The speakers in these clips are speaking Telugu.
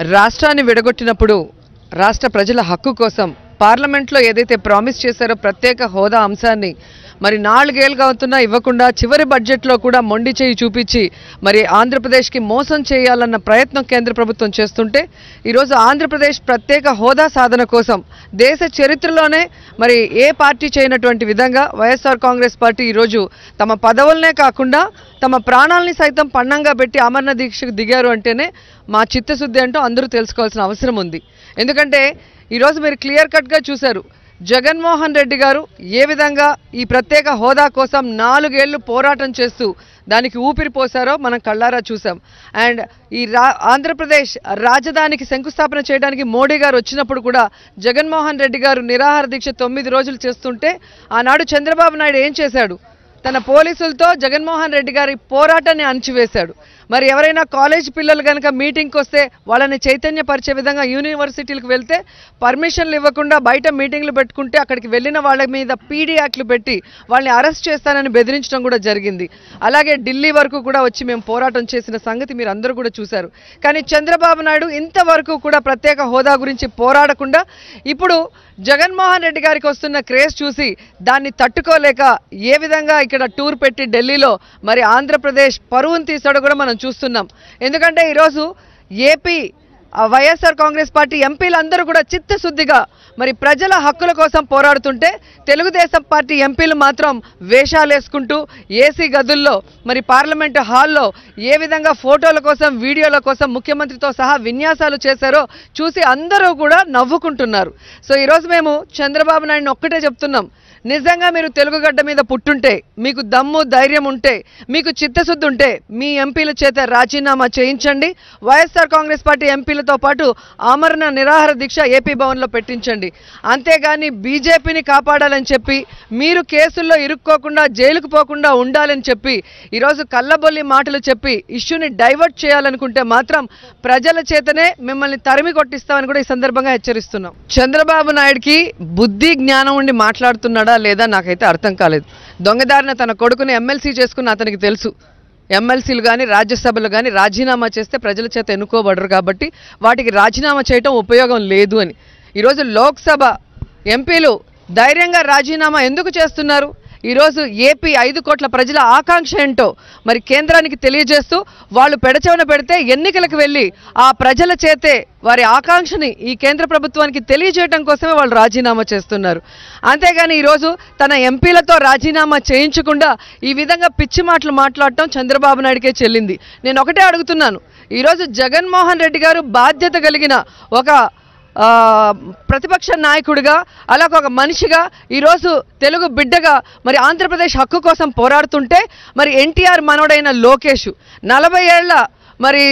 రాష్ట్రాన్ని విడగొట్టినప్పుడు రాష్ట్ర ప్రజల హక్కు కోసం పార్లమెంట్లో ఏదైతే ప్రామిస్ చేశారో ప్రత్యేక హోదా అంశాన్ని మరి నాలుగేళ్లుగా అవుతున్నా ఇవ్వకుండా చివరి బడ్జెట్లో కూడా మొండి చేయి చూపించి మరి ఆంధ్రప్రదేశ్కి మోసం చేయాలన్న ప్రయత్నం కేంద్ర ప్రభుత్వం చేస్తుంటే ఈరోజు ఆంధ్రప్రదేశ్ ప్రత్యేక హోదా సాధన కోసం దేశ చరిత్రలోనే మరి ఏ పార్టీ చేయనటువంటి విధంగా వైఎస్ఆర్ కాంగ్రెస్ పార్టీ ఈరోజు తమ పదవులనే కాకుండా తమ ప్రాణాలని సైతం పన్నంగా పెట్టి అమరణ దీక్షకు దిగారు అంటేనే మా చిత్తశుద్ధి అంటూ అందరూ తెలుసుకోవాల్సిన అవసరం ఉంది ఎందుకంటే ఈరోజు మీరు క్లియర్ కట్గా చూశారు జగన్మోహన్ రెడ్డి గారు ఏ విధంగా ఈ ప్రత్యేక హోదా కోసం నాలుగేళ్లు పోరాటం చేస్తూ దానికి ఊపిరి పోసారో మనం కళ్ళారా చూసాం అండ్ ఈ రా ఆంధ్రప్రదేశ్ రాజధానికి శంకుస్థాపన చేయడానికి మోడీ గారు వచ్చినప్పుడు కూడా జగన్మోహన్ రెడ్డి గారు నిరాహార దీక్ష తొమ్మిది రోజులు చేస్తుంటే ఆనాడు చంద్రబాబు నాయుడు ఏం చేశాడు తన పోలీసులతో జగన్మోహన్ రెడ్డి గారి పోరాటాన్ని అణచివేశాడు మరి ఎవరైనా కాలేజ్ పిల్లలు కనుక మీటింగ్కి వస్తే వాళ్ళని చైతన్యపరిచే విధంగా యూనివర్సిటీలకు వెళ్తే పర్మిషన్లు ఇవ్వకుండా బయట మీటింగ్లు పెట్టుకుంటే అక్కడికి వెళ్ళిన వాళ్ళ మీద పీడీ యాక్ట్లు పెట్టి వాళ్ళని అరెస్ట్ చేస్తానని బెదిరించడం కూడా జరిగింది అలాగే ఢిల్లీ వరకు కూడా వచ్చి మేము పోరాటం చేసిన సంగతి మీరు అందరూ కూడా చూశారు కానీ చంద్రబాబు నాయుడు ఇంతవరకు కూడా ప్రత్యేక హోదా గురించి పోరాడకుండా ఇప్పుడు జగన్మోహన్ రెడ్డి గారికి వస్తున్న క్రేజ్ చూసి దాన్ని తట్టుకోలేక ఏ విధంగా ఇక్కడ టూర్ పెట్టి ఢిల్లీలో మరి ఆంధ్రప్రదేశ్ పరువును తీసాడో కూడా మనం చూస్తున్నాం ఎందుకంటే ఈరోజు ఏపీ ఆ వైఎస్ఆర్ కాంగ్రెస్ పార్టీ ఎంపీలందరూ కూడా చిత్తశుద్ధిగా మరి ప్రజల హక్కుల కోసం పోరాడుతుంటే తెలుగుదేశం పార్టీ ఎంపీలు మాత్రం వేషాలు వేసుకుంటూ ఏసీ గదుల్లో మరి పార్లమెంటు హాల్లో ఏ విధంగా ఫోటోల కోసం వీడియోల కోసం ముఖ్యమంత్రితో సహా విన్యాసాలు చేశారో చూసి అందరూ కూడా నవ్వుకుంటున్నారు సో ఈరోజు మేము చంద్రబాబు నాయుడిని ఒక్కటే చెప్తున్నాం నిజంగా మీరు తెలుగు గడ్డ మీద పుట్టుంటే మీకు దమ్ము ధైర్యం ఉంటే మీకు చిత్తశుద్ధి ఉంటే మీ ఎంపీల చేత రాజీనామా చేయించండి వైఎస్ఆర్ కాంగ్రెస్ పార్టీ ఎంపీలతో పాటు ఆమరణ నిరాహార దీక్ష ఏపీ భవన్లో పెట్టించండి అంతేగాని బీజేపీని కాపాడాలని చెప్పి మీరు కేసుల్లో ఇరుక్కోకుండా జైలుకు పోకుండా ఉండాలని చెప్పి ఈరోజు కళ్ళబొల్లి మాటలు చెప్పి ఇష్యూని డైవర్ట్ చేయాలనుకుంటే మాత్రం ప్రజల చేతనే మిమ్మల్ని తరిమి కొట్టిస్తామని కూడా ఈ సందర్భంగా హెచ్చరిస్తున్నాం చంద్రబాబు నాయుడికి బుద్ధి జ్ఞానం ఉండి మాట్లాడుతున్నాడా లేదా నాకైతే అర్థం కాలేదు దొంగదారిన తన కొడుకుని ఎమ్మెల్సీ చేసుకున్న అతనికి తెలుసు ఎమ్మెల్సీలు కానీ రాజ్యసభలు కానీ రాజీనామా చేస్తే ప్రజల చేత ఎన్నుకోబడరు కాబట్టి వాటికి రాజీనామా చేయటం ఉపయోగం లేదు అని ఈరోజు లోక్సభ ఎంపీలు ధైర్యంగా రాజీనామా ఎందుకు చేస్తున్నారు ఈరోజు ఏపీ ఐదు కోట్ల ప్రజల ఆకాంక్ష ఏంటో మరి కేంద్రానికి తెలియజేస్తూ వాళ్ళు పెడచెవన పెడితే ఎన్నికలకు వెళ్ళి ఆ ప్రజల చేతే వారి ఆకాంక్షని ఈ కేంద్ర ప్రభుత్వానికి తెలియజేయడం కోసమే వాళ్ళు రాజీనామా చేస్తున్నారు అంతేగాని ఈరోజు తన ఎంపీలతో రాజీనామా చేయించకుండా ఈ విధంగా పిచ్చి మాటలు మాట్లాడటం చంద్రబాబు నాయుడికే చెల్లింది నేను ఒకటే అడుగుతున్నాను ఈరోజు జగన్మోహన్ రెడ్డి గారు బాధ్యత కలిగిన ఒక ఆ, ప్రతిపక్ష నాయకుడిగా అలాగ ఒక మనిషిగా ఈరోజు తెలుగు బిడ్డగా మరి ఆంధ్రప్రదేశ్ హక్కు కోసం పోరాడుతుంటే మరి ఎన్టీఆర్ మనవడైన లోకేష్ నలభై ఏళ్ల మరి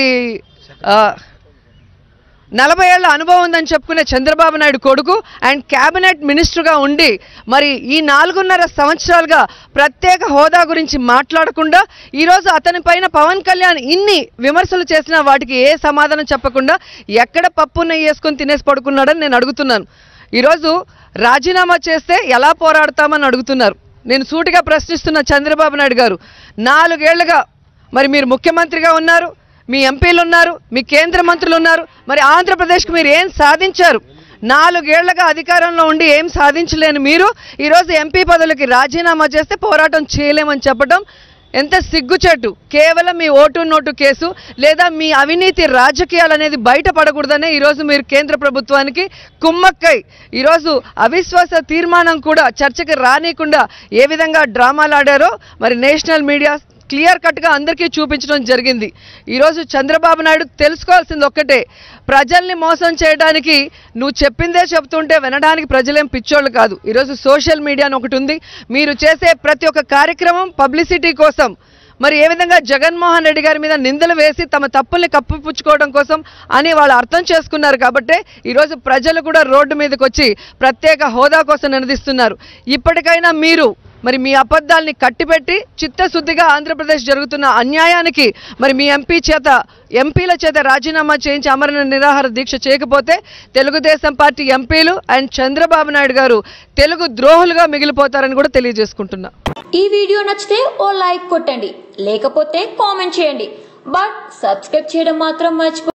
ఆ, నలభై ఏళ్ల అనుభవం ఉందని చెప్పుకునే చంద్రబాబు నాయుడు కొడుకు అండ్ క్యాబినెట్ మినిస్టర్గా ఉండి మరి ఈ నాలుగున్నర సంవత్సరాలుగా ప్రత్యేక హోదా గురించి మాట్లాడకుండా ఈరోజు అతని పైన పవన్ కళ్యాణ్ ఇన్ని విమర్శలు చేసినా వాటికి ఏ సమాధానం చెప్పకుండా ఎక్కడ పప్పు నెయ్యి వేసుకొని తినేసి పడుకున్నాడని నేను అడుగుతున్నాను ఈరోజు రాజీనామా చేస్తే ఎలా పోరాడతామని అడుగుతున్నారు నేను సూటిగా ప్రశ్నిస్తున్న చంద్రబాబు నాయుడు గారు నాలుగేళ్లుగా మరి మీరు ముఖ్యమంత్రిగా ఉన్నారు మీ ఎంపీలు ఉన్నారు మీ కేంద్ర మంత్రులు ఉన్నారు మరి ఆంధ్రప్రదేశ్కి మీరు ఏం సాధించారు నాలుగేళ్లుగా అధికారంలో ఉండి ఏం సాధించలేని మీరు ఈరోజు ఎంపీ పదవులకి రాజీనామా చేస్తే పోరాటం చేయలేమని చెప్పడం ఎంత సిగ్గుచెట్టు కేవలం మీ ఓటు నోటు కేసు లేదా మీ అవినీతి రాజకీయాలు అనేది బయటపడకూడదనే ఈరోజు మీరు కేంద్ర ప్రభుత్వానికి కుమ్మక్కై ఈరోజు అవిశ్వాస తీర్మానం కూడా చర్చకి రానియకుండా ఏ విధంగా డ్రామాలు ఆడారో మరి నేషనల్ మీడియా క్లియర్ కట్గా అందరికీ చూపించడం జరిగింది ఈరోజు చంద్రబాబు నాయుడు తెలుసుకోవాల్సింది ఒక్కటే ప్రజల్ని మోసం చేయడానికి నువ్వు చెప్పిందే చెప్తుంటే వినడానికి ప్రజలేం పిచ్చోళ్ళు కాదు ఈరోజు సోషల్ మీడియా అని ఒకటి ఉంది మీరు చేసే ప్రతి ఒక్క కార్యక్రమం పబ్లిసిటీ కోసం మరి ఏ విధంగా జగన్మోహన్ రెడ్డి గారి మీద నిందలు వేసి తమ తప్పుల్ని కప్పిపుచ్చుకోవడం కోసం అని వాళ్ళు అర్థం చేసుకున్నారు కాబట్టి ఈరోజు ప్రజలు కూడా రోడ్డు మీదకి వచ్చి ప్రత్యేక హోదా కోసం నినదిస్తున్నారు ఇప్పటికైనా మీరు మరి మీ అబద్ధాల్ని కట్టిపెట్టి చిత్తశుద్ధిగా ఆంధ్రప్రదేశ్ జరుగుతున్న అన్యాయానికి మరి మీ ఎంపీ చేత ఎంపీల చేత రాజీనామా చేయించి అమరణ నిరాహార దీక్ష చేయకపోతే Telugu Desam party MPs and Chandrababu Naidu garu Telugu ద్రోహులుగా మిగిలిపోతారని కూడా తెలియజేసుకుంటున్నా ఈ వీడియో నచ్చితే ఓ లైక్ కొట్టండి లేకపోతే కామెంట్ చేయండి బట్ సబ్స్క్రైబ్ చేయడం మాత్రం మర్చిపో